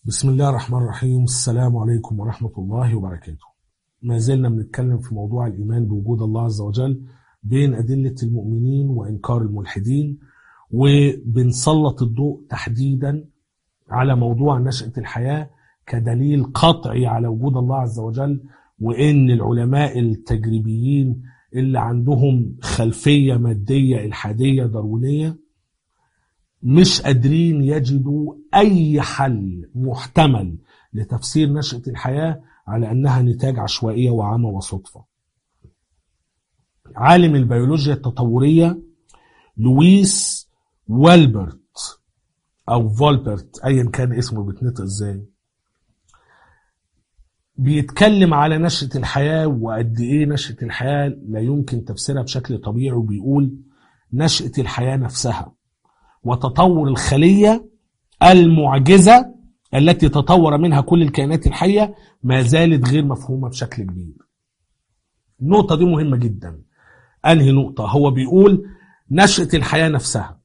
بسم الله الرحمن الرحيم السلام عليكم ورحمة الله وبركاته ما زلنا بنتكلم في موضوع الإيمان بوجود الله عز وجل بين أدلة المؤمنين وإنكار الملحدين وبنسلط الضوء تحديدا على موضوع نشأة الحياة كدليل قطعي على وجود الله عز وجل وإن العلماء التجريبيين اللي عندهم خلفية مادية إلحادية داروينية مش قادرين يجدوا أي حل محتمل لتفسير نشأة الحياة على أنها نتاج عشوائية وعامة وصدفة عالم البيولوجيا التطورية لويس والبرت أو فولبرت أيا كان اسمه بيتنطق إزاي بيتكلم على نشأة الحياة وقد إيه نشأة الحياة لا يمكن تفسيرها بشكل طبيعي وبيقول نشأة الحياة نفسها وتطور الخلية المعجزة التي تطور منها كل الكائنات الحية ما زالت غير مفهومة بشكل كبير النقطة دي مهمة جدا أنهي نقطة هو بيقول نشأة الحياة نفسها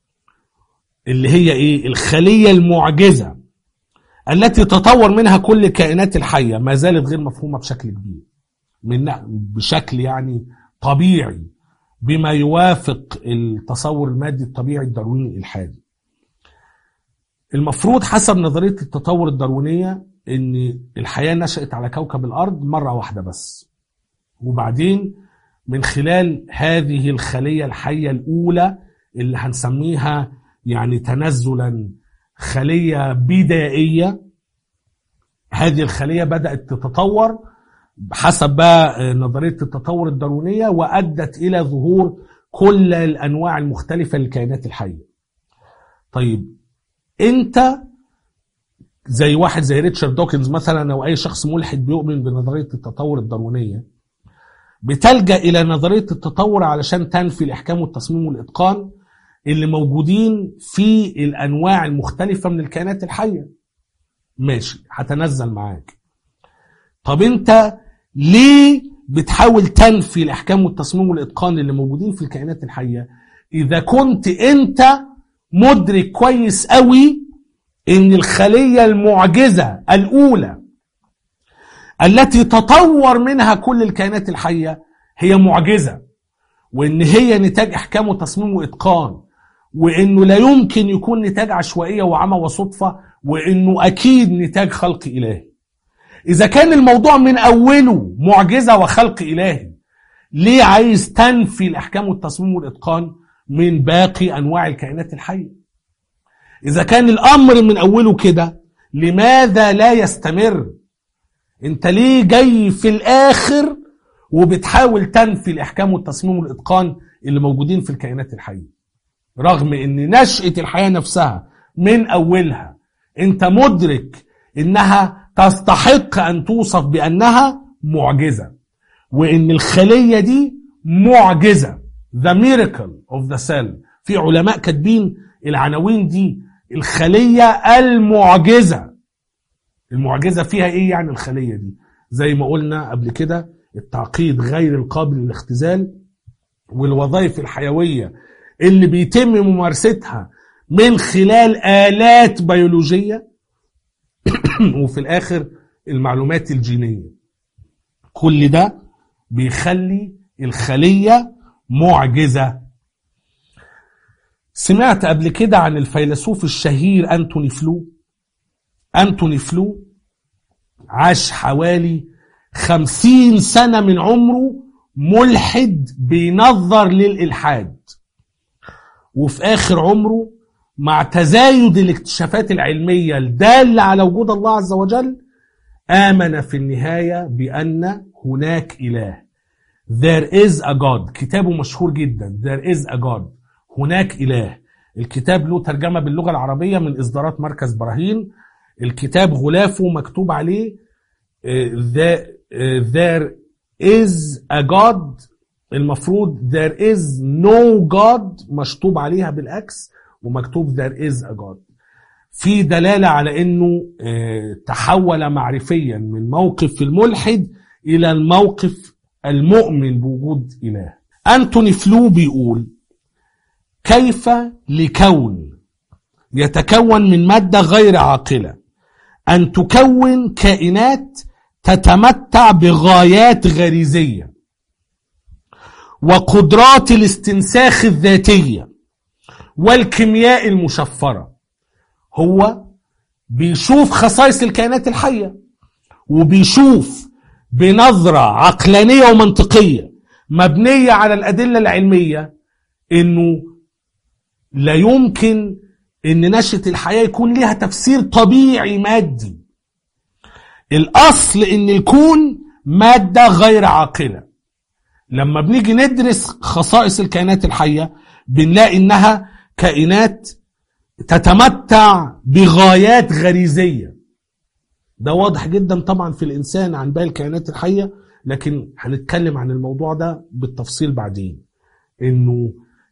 اللي هي إيه الخلية المعجزة التي تطور منها كل الكائنات الحية ما زالت غير مفهومة بشكل كبير من بشكل يعني طبيعي بما يوافق التصور المادي الطبيعي الدارويني الإلحادي المفروض حسب نظرية التطور الداروينية ان الحياة نشأت على كوكب الأرض مرة واحدة بس وبعدين من خلال هذه الخلية الحية الأولى اللي هنسميها يعني تنزلا خلية بدائية هذه الخلية بدأت تتطور حسب بقى نظرية التطور الداروينية وأدت إلى ظهور كل الأنواع المختلفة للكائنات الحية طيب أنت زي واحد زي ريتشارد دوكنز مثلا أو أي شخص ملحد بيؤمن بنظرية التطور الداروينية بتلجأ إلى نظرية التطور علشان تنفي الإحكام والتصميم والإتقان اللي موجودين في الأنواع المختلفة من الكائنات الحية ماشي هتنزل معاك طب انت ليه بتحاول تنفي الاحكام والتصميم والاتقان اللي موجودين في الكائنات الحيه اذا كنت انت مدرك كويس قوي ان الخليه المعجزه الاولى التي تطور منها كل الكائنات الحيه هي معجزه وان هي نتاج احكام وتصميم واتقان وانه لا يمكن يكون نتاج عشوائيه وعمى وصدفه وانه اكيد نتاج خلق الهي إذا كان الموضوع من أوله معجزة وخلق إلهي ليه عايز تنفي الأحكام والتصميم والإتقان من باقي أنواع الكائنات الحية إذا كان الأمر من أوله كده لماذا لا يستمر أنت ليه جاي في الآخر وبتحاول تنفي الأحكام والتصميم والإتقان اللي موجودين في الكائنات الحية رغم أن نشأة الحياة نفسها من أولها أنت مدرك إنها تستحق أن توصف بأنها معجزة وإن الخلية دي معجزة the miracle of the cell في علماء كاتبين العناوين دي الخلية المعجزة المعجزة فيها إيه يعني الخلية دي زي ما قلنا قبل كده التعقيد غير القابل للاختزال والوظائف الحيوية اللي بيتم ممارستها من خلال آلات بيولوجية وفي الاخر المعلومات الجينيه كل ده بيخلي الخليه معجزه سمعت قبل كده عن الفيلسوف الشهير انتوني فلو انتوني فلو عاش حوالي خمسين سنة من عمره ملحد بينظر للإلحاد وفي آخر عمره مع تزايد الاكتشافات العلمية الدالة على وجود الله عز وجل آمن في النهاية بأن هناك إله There is a God كتابه مشهور جدا There is a God هناك إله الكتاب له ترجمة باللغة العربية من إصدارات مركز براهين الكتاب غلافه مكتوب عليه There is a God المفروض there is no God مشطوب عليها بالعكس ومكتوب there is a God في دلالة على انه تحول معرفيا من موقف الملحد الى الموقف المؤمن بوجود اله انتوني فلو بيقول كيف لكون يتكون من مادة غير عاقلة أن تكون كائنات تتمتع بغايات غريزية وقدرات الاستنساخ الذاتية والكيمياء المشفرة هو بيشوف خصائص الكائنات الحية وبيشوف بنظرة عقلانية ومنطقية مبنية على الأدلة العلمية إنه لا يمكن إن نشأة الحياة يكون لها تفسير طبيعي مادي الأصل إن الكون مادة غير عاقلة لما بنيجي ندرس خصائص الكائنات الحية بنلاقي إنها كائنات تتمتع بغايات غريزية ده واضح جدا طبعا في الإنسان عن باقي الكائنات الحية لكن هنتكلم عن الموضوع ده بالتفصيل بعدين إنه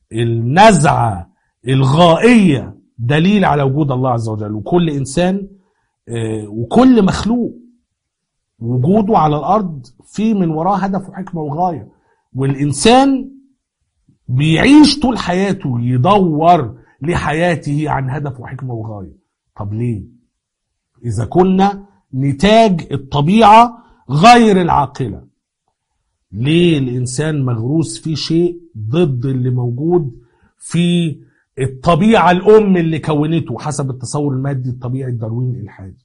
النزعة الغائية دليل على وجود الله عز وجل وكل إنسان آه، وكل مخلوق وجوده على الأرض في من وراه هدف وحكمة وغاية والإنسان بيعيش طول حياته يدور لحياته عن هدف وحكمة وغاية طب ليه إذا كنا نتاج الطبيعة غير العاقلة ليه الإنسان مغروس فيه شيء ضد اللي موجود في الطبيعة الأم اللي كونته حسب التصور المادي الطبيعي الدارويني الإلحادي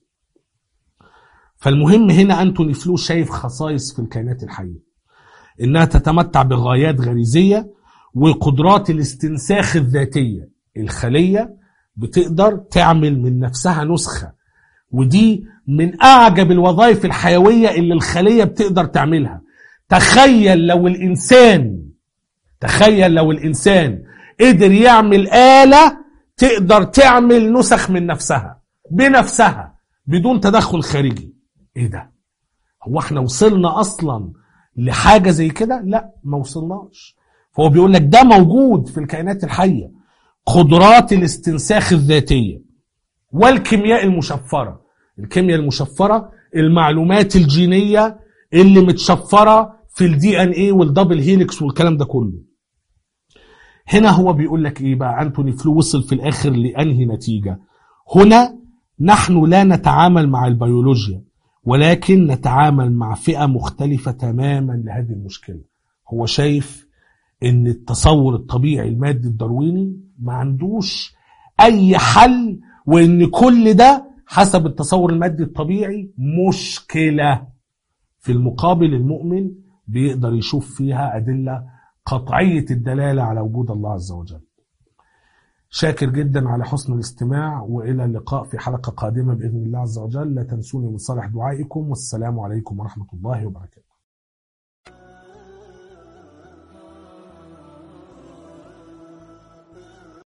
فالمهم هنا أنتوني فلو شايف خصائص في الكائنات الحية إنها تتمتع بغايات غريزية وقدرات الاستنساخ الذاتية الخلية بتقدر تعمل من نفسها نسخة ودي من أعجب الوظائف الحيوية اللي الخلية بتقدر تعملها تخيل لو الإنسان تخيل لو الإنسان قدر يعمل آلة تقدر تعمل نسخ من نفسها بنفسها بدون تدخل خارجي ايه ده هو احنا وصلنا اصلا لحاجة زي كده لا ما وصلناش فهو بيقول لك ده موجود في الكائنات الحية قدرات الاستنساخ الذاتية والكيمياء المشفرة الكيمياء المشفرة المعلومات الجينية اللي متشفرة في الدي ان ايه والدبل هيليكس والكلام ده كله هنا هو بيقول لك ايه بقى انتوني فلو وصل في الاخر لانهي نتيجة هنا نحن لا نتعامل مع البيولوجيا ولكن نتعامل مع فئة مختلفة تماما لهذه المشكلة هو شايف ان التصور الطبيعي المادي الدارويني ما عندوش اي حل وان كل ده حسب التصور المادي الطبيعي مشكلة في المقابل المؤمن بيقدر يشوف فيها أدلة قطعية الدلالة على وجود الله عز وجل شاكر جدا على حسن الاستماع وإلى اللقاء في حلقة قادمة بإذن الله عز وجل لا تنسوني من صالح دعائكم والسلام عليكم ورحمة الله وبركاته